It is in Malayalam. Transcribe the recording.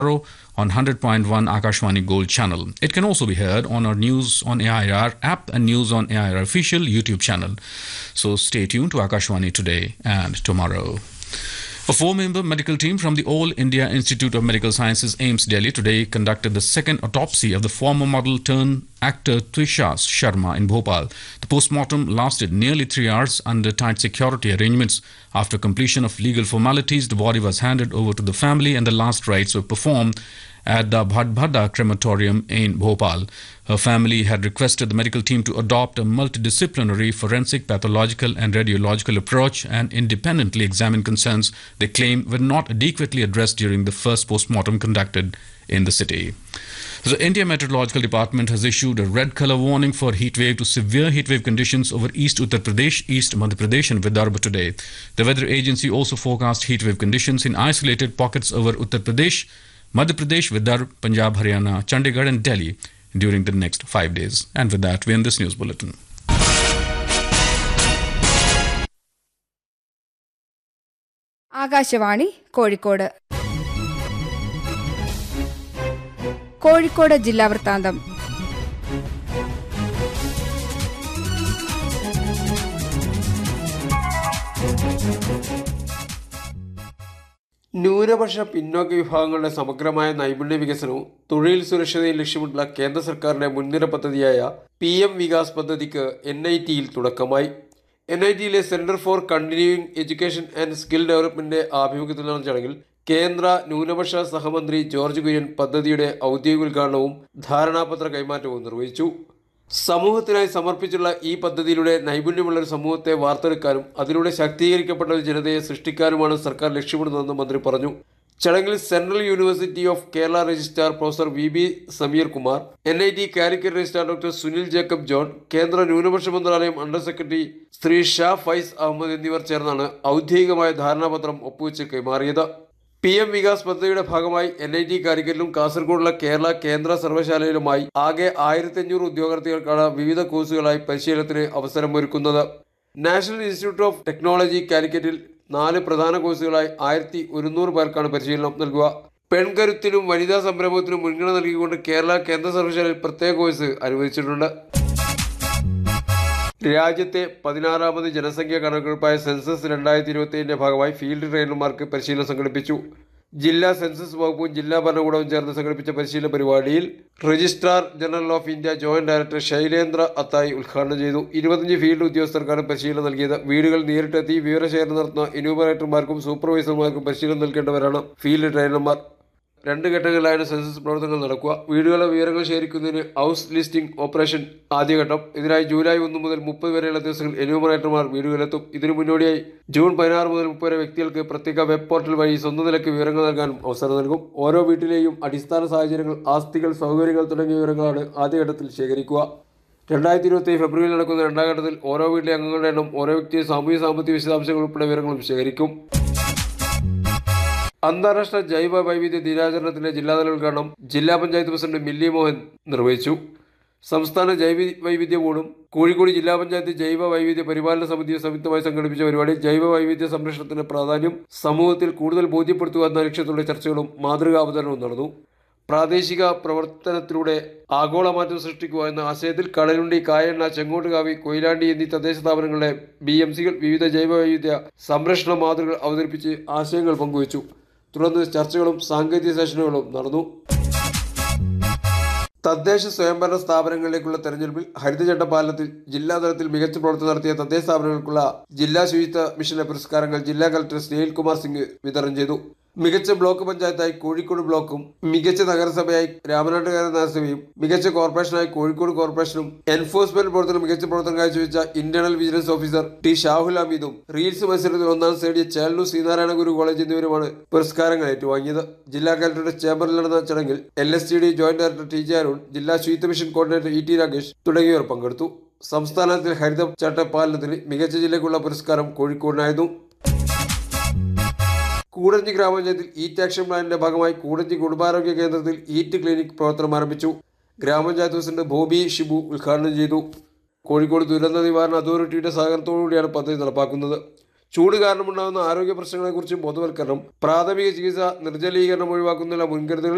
on 100.1 Akashwani Gold channel. It can also be heard on our News on AIR app and News on AIR official YouTube channel. So stay tuned to Akashwani today and tomorrow. A four member medical team from the All India Institute of Medical Sciences, AIMS Delhi, today conducted the second autopsy of the former model turned actor Trisha Sharma in Bhopal. The postmortem lasted nearly three hours under tight security arrangements. After completion of legal formalities, the body was handed over to the family and the last rites were performed at the Bhadbhada crematorium in Bhopal. Her family had requested the medical team to adopt a multidisciplinary forensic, pathological, and radiological approach and independently examine concerns they claim were not adequately addressed during the first postmortem conducted in the city. The India Meteorological Department has issued a red color warning for heat wave to severe heat wave conditions over East Uttar Pradesh, East Madhya Pradesh, and Vidarbha today. The weather agency also forecast heat wave conditions in isolated pockets over Uttar Pradesh, Madhya Pradesh, Vidarbha, Punjab, Haryana, Chandigarh, and Delhi during the next five days. And with that, we end this news bulletin. Akashvani Kozhikode Kozhikode ജില്ലാ വൃത്താന്തം ന്യൂനപക്ഷ പിന്നോക്ക വിഭാഗങ്ങളുടെ സമഗ്രമായ നൈപുണ്യ വികസനവും തൊഴിൽ സുരക്ഷതയും ലക്ഷ്യമിട്ടുള്ള കേന്ദ്ര സർക്കാരിന്റെ മുൻനിര പദ്ധതിയായ പി എം വികാസ് പദ്ധതിക്ക് എൻ ഐ ടിയിൽ തുടക്കമായി എൻ ഐ ടിയിലെ centre for continuing education and skill ഡെവലപ്മെന്റിന്റെ ആഭിമുഖ്യത്തിൽ നടന്ന ചടങ്ങിൽ കേന്ദ്ര ന്യൂനപക്ഷ സഹമന്ത്രി ജോർജ് കുര്യൻ പദ്ധതിയുടെ ഔദ്യോഗിക ഉദ്ഘാടനവും ധാരണാപത്ര കൈമാറ്റവും നിർവഹിച്ചു സമൂഹത്തിനായി സമർപ്പിച്ചുള്ള ഈ പദ്ധതിയിലൂടെ നൈപുണ്യമുള്ള ഒരു സമൂഹത്തെ വാർത്തെടുക്കാനും അതിലൂടെ ശാക്തീകരിക്കപ്പെട്ട ഒരു ജനതയെ സൃഷ്ടിക്കാനുമാണ് സർക്കാർ ലക്ഷ്യമിടുന്നതെന്ന് മന്ത്രി പറഞ്ഞു ചടങ്ങിൽ central university of Kerala registrar professor V B Sameer Kumar N I T Calicut registrar doctor Sunil Jacob John കേന്ദ്ര ന്യൂനപക്ഷ മന്ത്രാലയം അണ്ടർ സെക്രട്ടറി ശ്രീ ഷാ ഫൈസ് അഹമ്മദ് എന്നിവർ ചേർന്നാണ് ഔദ്യോഗികമായ ധാരണാപത്രം ഒപ്പുവെച്ച് കൈമാറിയത് പി എം വികാസ് പദ്ധതിയുടെ ഭാഗമായി എൻ ഐ ടി കാലിക്കറ്റിലും കാസർഗോഡുള്ള കേരള കേന്ദ്ര സർവകലാശാലയിലുമായി ആകെ ആയിരത്തി അഞ്ഞൂറ് ഉദ്യോഗാർത്ഥികൾക്കാണ് വിവിധ കോഴ്സുകളായി പരിശീലനത്തിന് അവസരമൊരുക്കുന്നത് നാഷണൽ ഇൻസ്റ്റിറ്റ്യൂട്ട് ഓഫ് ടെക്നോളജി കാലിക്കറ്റിൽ നാല് പ്രധാന കോഴ്സുകളായി ആയിരത്തി ഒരുന്നൂറ് പേർക്കാണ് പരിശീലനം നൽകുക പെൺകരുത്തിനും വനിതാ സംരംഭത്തിനും മുൻഗണന നൽകിക്കൊണ്ട് കേരള കേന്ദ്ര സർവകലാശാലയിൽ പ്രത്യേക കോഴ്സ് അനുവദിച്ചിട്ടുണ്ട് രാജ്യത്തെ പതിനാറാമത് ജനസംഖ്യാ കണക്കെടുപ്പായ സെൻസസ് രണ്ടായിരത്തി ഇരുപത്തിയേഴിന്റെ ഭാഗമായി ഫീൽഡ് ട്രെയിനർമാർക്ക് പരിശീലനം സംഘടിപ്പിച്ചു ജില്ലാ സെൻസസ് വകുപ്പും ജില്ലാ ഭരണകൂടവും ചേർന്ന് സംഘടിപ്പിച്ച പരിശീലന പരിപാടിയിൽ registrar general of India joint director Shailendra അത്തായി ഉദ്ഘാടനം ചെയ്തു ഇരുപത്തഞ്ച് ഫീൽഡ് ഉദ്യോഗസ്ഥർക്കാണ് പരിശീലനം നൽകിയത് വീടുകൾ നേരിട്ടെത്തി വിവരശേഖരണം നടത്തുന്ന എന്യൂമറേറ്റർമാർക്കും സൂപ്പർവൈസർമാർക്കും പരിശീലനം നൽകേണ്ടവരാണ് ഫീൽഡ് ട്രെയിനർമാർ രണ്ട് ഘട്ടങ്ങളിലായാണ് സെൻസസ് പ്രവർത്തനങ്ങൾ നടക്കുക വീടുകളുടെ വിവരങ്ങൾ ശേഖരിക്കുന്നതിന് ഹൗസ് ലിസ്റ്റിംഗ് ഓപ്പറേഷൻ ആദ്യഘട്ടം ഇതിനായി ജൂലൈ ഒന്ന് മുതൽ മുപ്പത് വരെയുള്ള ദിവസങ്ങളിൽ എന്യൂമറേറ്റർമാർ വീടുകളിലെത്തും ഇതിനു മുന്നോടിയായി ജൂൺ പതിനാറ് മുതൽ മുപ്പത് വരെ വ്യക്തികൾക്ക് പ്രത്യേക വെബ് പോർട്ടൽ വഴി സ്വന്തം നിലയ്ക്ക് വിവരങ്ങൾ നൽകാനും അവസരം നൽകും ഓരോ വീട്ടിലെയും അടിസ്ഥാന സാഹചര്യങ്ങൾ ആസ്തികൾ സൗകര്യങ്ങൾ തുടങ്ങിയ വിവരങ്ങളാണ് ആദ്യഘട്ടത്തിൽ ശേഖരിക്കുക രണ്ടായിരത്തി ഇരുപത്തി ഫെബ്രുവരിയിൽ നടക്കുന്ന രണ്ടാം ഘട്ടത്തിൽ ഓരോ വീട്ടിലെ അംഗങ്ങളുടെ എണ്ണം ഓരോ വ്യക്തിയും സാമൂഹ്യ സാമ്പത്തിക വിശദാംശങ്ങൾ ഉൾപ്പെടെ വിവരങ്ങളും ശേഖരിക്കും അന്താരാഷ്ട്ര ജൈവ വൈവിധ്യ ദിനാചരണത്തിന്റെ ജില്ലാതല ഉദ്ഘാടനം ജില്ലാ പഞ്ചായത്ത് പ്രസിഡന്റ് മില്ലി മോഹൻ നിർവഹിച്ചു സംസ്ഥാന ജൈവ വൈവിധ്യ ബോർഡും കോഴിക്കോട് ജില്ലാ പഞ്ചായത്ത് ജൈവ വൈവിധ്യ പരിപാലന സമിതിയും സംയുക്തമായി സംഘടിപ്പിച്ച പരിപാടി ജൈവ വൈവിധ്യ സംരക്ഷണത്തിന്റെ പ്രാധാന്യം സമൂഹത്തിൽ കൂടുതൽ ബോധ്യപ്പെടുത്തുക എന്ന ലക്ഷ്യത്തോടെ ചർച്ചകളും മാതൃകാ അവതരണവും നടന്നു പ്രാദേശിക പ്രവർത്തനത്തിലൂടെ ആഗോളമാറ്റം സൃഷ്ടിക്കുക എന്ന ആശയത്തിൽ കടലുണ്ടി കായണ്ണ ചെങ്ങോട്ടുകാവി കൊയിലാണ്ടി എന്നീ തദ്ദേശ സ്ഥാപനങ്ങളുടെ ബി എം സികൾ വിവിധ ജൈവ വൈവിധ്യ സംരക്ഷണ മാതൃകകൾ അവതരിപ്പിച്ച് ആശയങ്ങൾ പങ്കുവച്ചു തുടർന്ന് ചർച്ചകളും സാങ്കേതിക സെഷനുകളും നടന്നു തദ്ദേശ സ്വയംഭരണ സ്ഥാപനങ്ങളിലേക്കുള്ള തെരഞ്ഞെടുപ്പിൽ ഹരിതചട്ട പാലനത്തിൽ ജില്ലാതലത്തിൽ മികച്ച പ്രവർത്തനം നടത്തിയ തദ്ദേശ സ്ഥാപനങ്ങൾക്കുള്ള ജില്ലാ ശുചിത്വ മിഷന്റെ പുരസ്കാരങ്ങൾ ജില്ലാ കളക്ടർ സ്നേഹിൽ കുമാർ സിംഗ് വിതരണം ചെയ്തു മികച്ച ബ്ലോക്ക് പഞ്ചായത്തായി കോഴിക്കോട് ബ്ലോക്കും മികച്ച നഗരസഭയായി രാമനാട്ടുകര നഗരസഭയും മികച്ച കോർപ്പറേഷനായി കോഴിക്കോട് കോർപ്പറേഷനും എൻഫോഴ്സ്മെന്റ് പ്രവർത്തനം മികച്ച പ്രവർത്തനം കാഴ്ചവെച്ച internal vigilance officer T Shahul ഹമീദും റീൽസ് മത്സരത്തിൽ ഒന്നാം നേടിയ ചേലൂർ ശ്രീനാരായണ ഗുരു കോളേജ് എന്നിവരുമാണ് പുരസ്കാരങ്ങൾ ഏറ്റുവാങ്ങിയത് ജില്ലാ കളക്ടറുടെ ചേംബറിൽ നടന്ന ചടങ്ങിൽ L S T D joint director T J Arun ജില്ലാ ശുചിത്വ mission coordinator E T Rakesh തുടങ്ങിയവർ പങ്കെടുത്തു സംസ്ഥാനത്തിൽ ഹരിത ചട്ടപ്പാലനത്തിന് മികച്ച ജില്ലയ്ക്കുള്ള പുരസ്കാരം കോഴിക്കോടിനായിരുന്നു കൂടഞ്ചി ഗ്രാമപഞ്ചായത്തിൽ ഈറ്റ് ആക്ഷൻ പ്ലാനിന്റെ ഭാഗമായി കൂടഞ്ചി കുടുംബാരോഗ്യ കേന്ദ്രത്തിൽ ഈറ്റ് ക്ലിനിക് പ്രവർത്തനം ആരംഭിച്ചു ഗ്രാമപഞ്ചായത്ത് പ്രസിഡന്റ് ബോബി ഷിബു ഉദ്ഘാടനം ചെയ്തു കോഴിക്കോട് ദുരന്ത നിവാരണ അതോറിറ്റിയുടെ സഹകരണത്തോടുകൂടിയാണ് പദ്ധതി നടപ്പാക്കുന്നത് ചൂട് കാരണമുണ്ടാകുന്ന ആരോഗ്യ പ്രശ്നങ്ങളെക്കുറിച്ച് ബോധവൽക്കരണം പ്രാഥമിക ചികിത്സ നിർജ്ജലീകരണം ഒഴിവാക്കുന്നതിനുള്ള മുൻകരുതലുകൾ